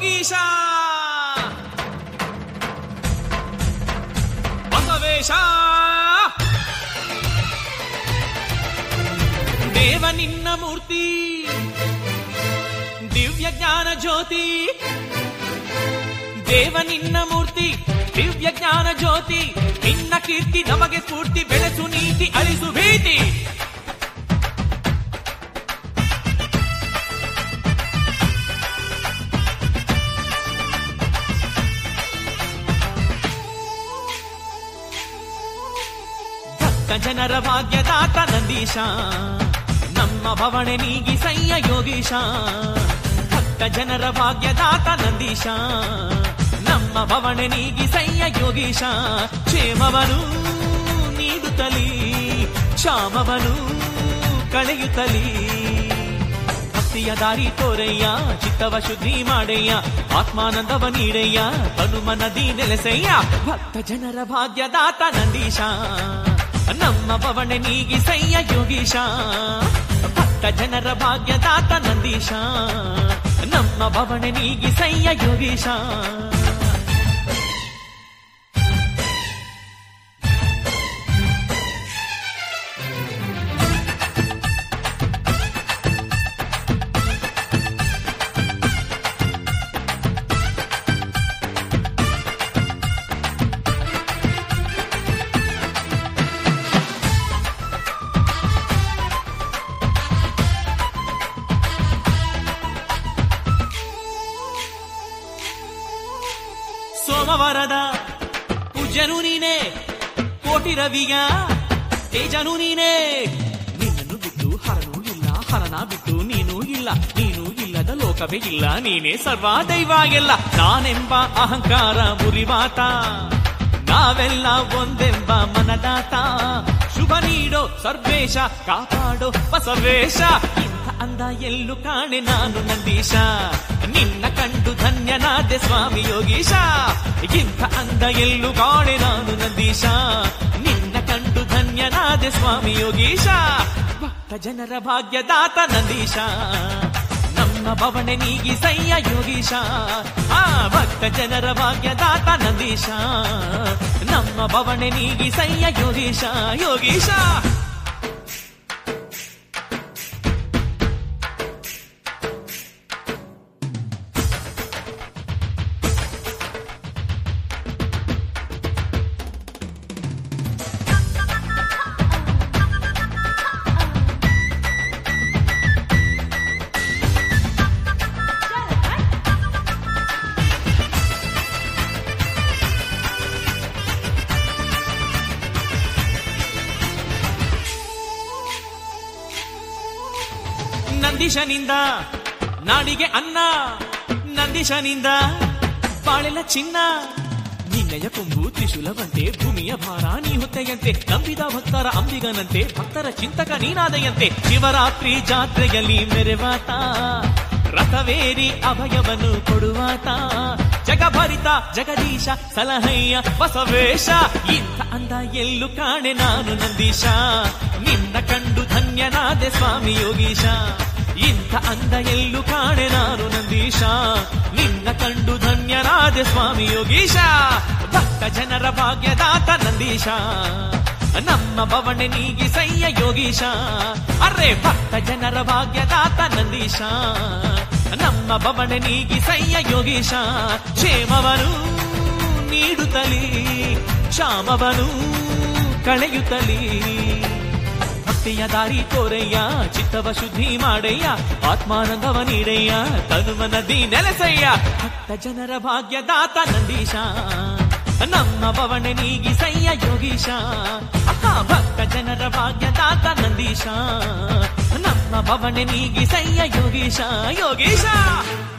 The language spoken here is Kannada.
ಯೋಗೀಶ ಬಸವೇಶ ದೇವ ನಿನ್ನ ಮೂರ್ತಿ ದಿವ್ಯ ಜ್ಞಾನ ಜ್ಯೋತಿ ದೇವ ನಿನ್ನ ಮೂರ್ತಿ ದಿವ್ಯ ಜ್ಞಾನ ಜ್ಯೋತಿ ನಿನ್ನ ಕೀರ್ತಿ ನಮಗೆ ಸ್ಫೂರ್ತಿ ಬೆಳೆಸು ನೀತಿ ಅಳಿಸು ಭೀತಿ ಭಕ್ತ ಜನರ ಭಾಗ್ಯದಾತ ನಂದೀಶ ನಮ್ಮ ಭವಣೆ ನೀಗಿ ಸಯ್ಯ ಯೋಗೀಶ ಭಕ್ತ ಜನರ ಭಾಗ್ಯದಾತ ನಂದೀಶ ನಮ್ಮ ಭವಣೆ ನೀಗಿ ಸಯ್ಯ ಯೋಗೀಶ ಕ್ಷೇಮವನು ನೀಡುತ್ತಲೀ ಕ್ಷಾಮವನು ಕಳೆಯುತ್ತಲೀ ಭಕ್ತಿಯ ದಾರಿ ತೋರಯ್ಯ ಚಿತ್ತವ ಶುದ್ಧಿ ಮಾಡಯ್ಯ ಆತ್ಮಾನಂದವ ನೀಡಯ್ಯ ಹನುಮನದಿ ನೆಲೆಸಯ್ಯ ಭಕ್ತ ಜನರ ಭಾಗ್ಯದಾತ ನಂದೀಶ ನಮ್ಮ ಪವಣೆ ನೀಗಿ ಸಯ್ಯ ಯೋಗೀಶ ಭಕ್ತ ಜನರ ಭಾಗ್ಯದಾತ ನಂದೀಶ ನಮ್ಮ ಭವಣೆ ನೀಗಿ ಸಯ್ಯ ಯೋಗೀಶ ಸೋಮವಾರದ ಪೂಜ್ಯನು ನೀನೇ ಕೋಟಿ ರವಿಯ ತೇಜನು ನೀನೇ ನಿನ್ನನ್ನು ಬಿಟ್ಟು ಹರನು ಇಲ್ಲ ಹರನ ಬಿಟ್ಟು ನೀನು ಇಲ್ಲ ನೀನು ಇಲ್ಲದ ಲೋಕವೇ ಇಲ್ಲ ನೀನೇ ಸರ್ವ ದೈವ ಎಲ್ಲ ನಾನೆಂಬ ಅಹಂಕಾರ ಮುರಿವಾತ ನಾವೆಲ್ಲ ಒಂದೆಂಬ ಮನದಾತ ಶುಭ ನೀಡೋ ಸರ್ವೇಶ ಕಾಪಾಡೋ ಬಸವೇಶ ಇಂಥ ಅಂದ ಎಲ್ಲೂ ಕಾಣೆ ನಾನು ನಂದೀಶ ನಿನ್ನ ಕಂಡು ಧನ್ಯನಾದೆ ಸ್ವಾಮಿ ಯೋಗೀಶ ಇಂಥ ಅಂದ ಎಲ್ಲೂ ಕಾಣೆ ನಾನು ನಂದೀಶ ನಿನ್ನ ಕಂಡು ಧನ್ಯನಾದೆ ಸ್ವಾಮಿ ಯೋಗೀಶ ಭಕ್ತ ಜನರ ಭಾಗ್ಯದಾತ ನಂದೀಶ ನಮ್ಮ ಭವಣೆ ನೀಗಿ ಸಯ್ಯ ಯೋಗೀಶ ಆ ಭಕ್ತ ಜನರ ಭಾಗ್ಯದಾತ ನಂದೀಶ ನಮ್ಮ ಭವಣೆ ನೀಗಿ ಸಯ್ಯ ಯೋಗೀಶ ಯೋಗೀಶ ನಂದೀಶನಿಂದ ನಾಡಿಗೆ ಅನ್ನ ನಂದೀಶನಿಂದ ಬಾಳೆಲ ಚಿನ್ನ ನಿನ್ನಯ ಕೊಂಬು ತ್ರಿಶೂಲವಂತೆ ಭೂಮಿಯ ಭಾರ ನೀ ಹೊತ್ತೆಯಂತೆ ನಂಬಿದ ಭಕ್ತರ ಅಂಬಿಗನಂತೆ ಭಕ್ತರ ಚಿಂತಕ ನೀನಾದೆಯಂತೆ ಶಿವರಾತ್ರಿ ಜಾತ್ರೆಯಲ್ಲಿ ಮೆರೆವಾತ ರಥವೇರಿ ಅಭಯವನ್ನು ಕೊಡುವಾತ ಜಗಭರಿತ ಜಗದೀಶ ಸಲಹಯ್ಯ ಬಸವೇಶ ಇಂಥ ಅಂದ ಎಲ್ಲೂ ಕಾಣೆ ನಾನು ನಂದೀಶ ನಿನ್ನ ಕಂಡು ಧನ್ಯನಾದೆ ಸ್ವಾಮಿ ಯೋಗೀಶ ಇಂಥ ಅಂದ ಎಲ್ಲೂ ಕಾಣೆ ನಾನು ನಂದೀಶ ನಿನ್ನ ಕಂಡು ಧನ್ಯನಾದೆ ಸ್ವಾಮಿ ಯೋಗೀಶ ಭಕ್ತ ಜನರ ಭಾಗ್ಯದಾತ ನಂದೀಶ ನಮ್ಮ ಭವಣೆ ನೀಗಿ ಸಯ್ಯ ಯೋಗೀಶ ಅರೆ ಭಕ್ತ ಜನರ ಭಾಗ್ಯದಾತ ನಂದೀಶ ನಮ್ಮ ಭವಣೆ ನೀಗಿ ಸಯ್ಯ ಯೋಗೀಶ ಕ್ಷೇಮವನು ನೀಡುತ್ತಲೀ ಕ್ಷಾಮವನು ಕಳೆಯುತ್ತಲೀ ಭಕ್ತಿಯ ದಾರಿ ತೋರಯ್ಯ ಚಿತ್ತವ ಶುದ್ಧಿ ಮಾಡಯ್ಯ ಆತ್ಮಾನಂದವ ನೀಡಯ್ಯ ತನುವ ನದಿ ನೆಲೆಸಯ್ಯ ಭಕ್ತ ಜನರ ಭಾಗ್ಯದಾತ ನಂದೀಶ ನಮ್ಮ ಭವಣೆ ನೀಗಿ ಸಯ್ಯ ಯೋಗೀಶ ಅಕ್ಕ ಭಕ್ತ ಜನರ ಭಾಗ್ಯದಾತ ನಂದೀಶ ನಮ್ಮ ಭವಣೆ ನೀಗಿ ಸಯ್ಯ ಯೋಗೀಶ ಯೋಗೀಶ